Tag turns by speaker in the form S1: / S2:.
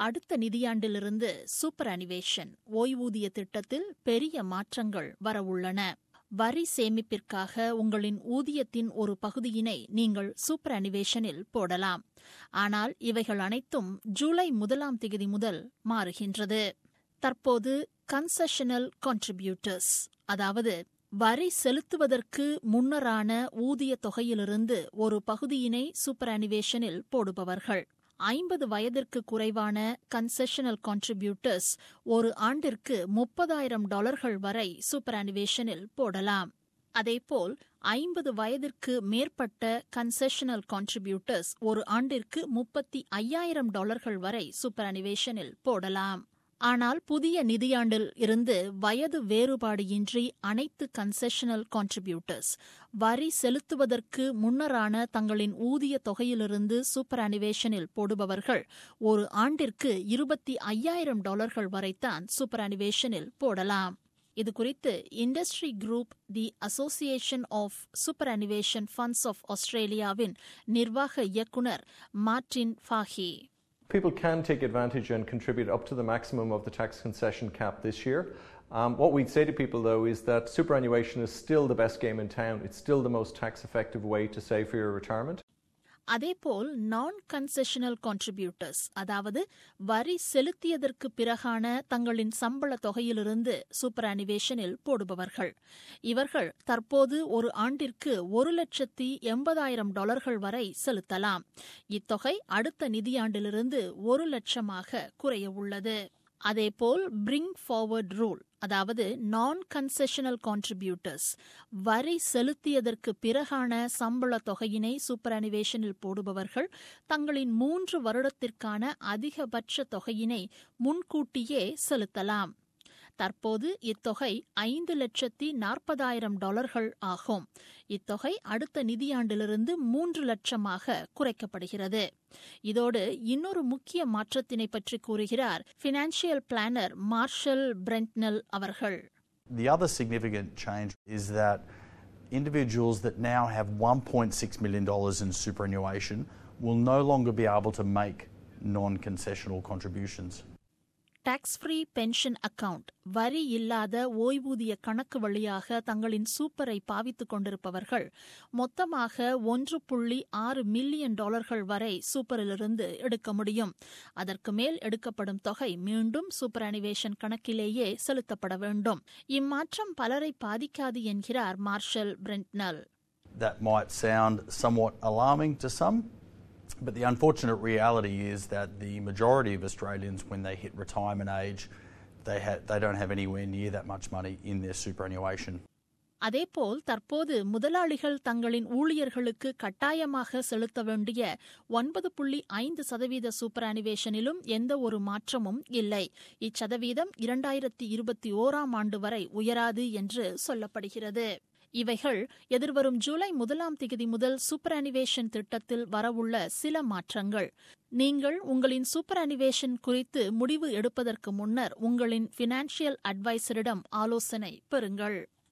S1: அடுத்த நிதியாண்டிலிருந்து சூப்பர் அனிவேஷன் ஓய்வூதிய திட்டத்தில் பெரிய மாற்றங்கள் வரவுள்ளன வரி சேமிப்பிற்காக உங்களின் ஊதியத்தின் ஒரு பகுதியினை நீங்கள் சூப்பர் அனிவேஷனில் போடலாம் ஆனால் இவைகள் அனைத்தும் ஜூலை முதலாம் தேதி முதல் மாறுகின்றது தற்போது கன்செஷனல் கான்ட்ரிபியூட்டர்ஸ் அதாவது வரி செலுத்துவதற்கு முன்னரான ஊதிய தொகையிலிருந்து ஒரு பகுதியினை சூப்பர் அனிவேஷனில் போடுபவர்கள் ஐம்பது வயதிற்கு குறைவான கன்செஷனல் கான்ட்ரிபியூட்டர்ஸ் ஒரு ஆண்டிற்கு முப்பதாயிரம் டாலர்கள் வரை சூப்பர் அனிவேஷனில் போடலாம் அதேபோல் ஐம்பது வயதிற்கு மேற்பட்ட கன்செஷனல் கான்ட்ரிபியூட்டர்ஸ் ஒரு ஆண்டிற்கு முப்பத்தி ஐயாயிரம் டாலர்கள் வரை சூப்பர் அனிவேஷனில் போடலாம் ஆனால் புதிய நிதியாண்டில் இருந்து வயது வேறுபாடு இன்றி அனைத்து கன்செஷனல் கான்ட்ரிபியூட்டர்ஸ் வரி செலுத்துவதற்கு முன்னரான தங்களின் ஊதிய தொகையிலிருந்து சூப்பர் அனிவேஷனில் போடுபவர்கள் ஒரு ஆண்டிற்கு இருபத்தி ஐயாயிரம் டாலர்கள் வரைத்தான் சூப்பர் அனிவேஷனில் போடலாம் இது குறித்து industry group the association of superannuation funds of ஆஸ்திரேலியாவின் நிர்வாக இயக்குநர் Martin Fahey
S2: People can take advantage and contribute up to the maximum of the tax concession cap this year. Um, what we'd say to people, though, is that superannuation is still the best game in town. It's still the most tax effective way to save for your retirement.
S1: அதேபோல் நான் concessional contributors அதாவது வரி செலுத்தியதற்கு பிறகான தங்களின் சம்பள தொகையிலிருந்து super அனிவேஷனில் போடுபவர்கள் இவர்கள் தற்போது ஒரு ஆண்டிற்கு ஒரு லட்சத்தி எண்பதாயிரம் டாலர்கள் வரை செலுத்தலாம் இத்தொகை அடுத்த நிதியாண்டிலிருந்து ஒரு லட்சமாக குறைய உள்ளது அதேபோல் பிரிங் ஃபார்வர்ட் ரூல் அதாவது நான் கன்செஷனல் கான்ட்ரிபியூட்டர்ஸ் வரி செலுத்தியதற்கு பிறகான சம்பள தொகையினை சூப்பர் அனிவேஷனில் போடுபவர்கள் தங்களின் மூன்று வருடத்திற்கான அதிகபட்ச தொகையினை முன்கூட்டியே செலுத்தலாம் தற்போது இத்தொகை ஐந்து லட்சத்தி நாற்பதாயிரம் டாலர்கள் ஆகும் இத்தொகை அடுத்த நிதியாண்டிலிருந்து மூன்று லட்சமாக குறைக்கப்படுகிறது இதோடு இன்னொரு முக்கிய மாற்றத்தினை பற்றி கூறுகிறார் பினான்சியல் பிளானர் மார்ஷல் பிரெண்ட்னல் அவர்கள்
S3: The other significant change is that individuals that now have $1.6 million in superannuation will no longer be able to make non concessional contributions.
S1: Tax free pension account வரி இல்லாத ஓய்வூதிய கணக்கு வழியாக தங்களின் சூப்பரை பாவித்துக் கொண்டிருப்பவர்கள் மொத்தமாக ஒன்று புள்ளி ஆறு மில்லியன் டாலர்கள் வரை சூப்பரிலிருந்து எடுக்க முடியும் அதற்கு மேல் எடுக்கப்படும் தொகை மீண்டும் சூப்பர் அனிவேஷன் கணக்கிலேயே செலுத்தப்பட வேண்டும் இம்மாற்றம் பலரை பாதிக்காது என்கிறார் Marshall Brentnall
S3: That might sound somewhat alarming to some, but the unfortunate reality is that the majority of Australians, when they hit retirement age, they, ha- they don't have anywhere near that much money in their superannuation.
S1: அதேபோல் தற்போது முதலாளிகள் தங்களின் ஊழியர்களுக்கு கட்டாயமாக செலுத்த வேண்டிய ஒன்பது புள்ளி ஐந்து சதவீத சூப்பர் அனிவேஷனிலும் எந்த ஒரு மாற்றமும் இல்லை இச்சதவீதம் இரண்டாயிரத்தி இருபத்தி ஓராம் ஆண்டு வரை உயராது என்று சொல்லப்படுகிறது இவைகள் எதிர்வரும் ஜூலை முதலாம் தேதி முதல் சூப்பர் அனிவேஷன் திட்டத்தில் வரவுள்ள சில மாற்றங்கள் நீங்கள் உங்களின் சூப்பர் அனிவேஷன் குறித்து முடிவு எடுப்பதற்கு முன்னர் உங்களின் பினான்சியல் அட்வைசரிடம் ஆலோசனை பெறுங்கள்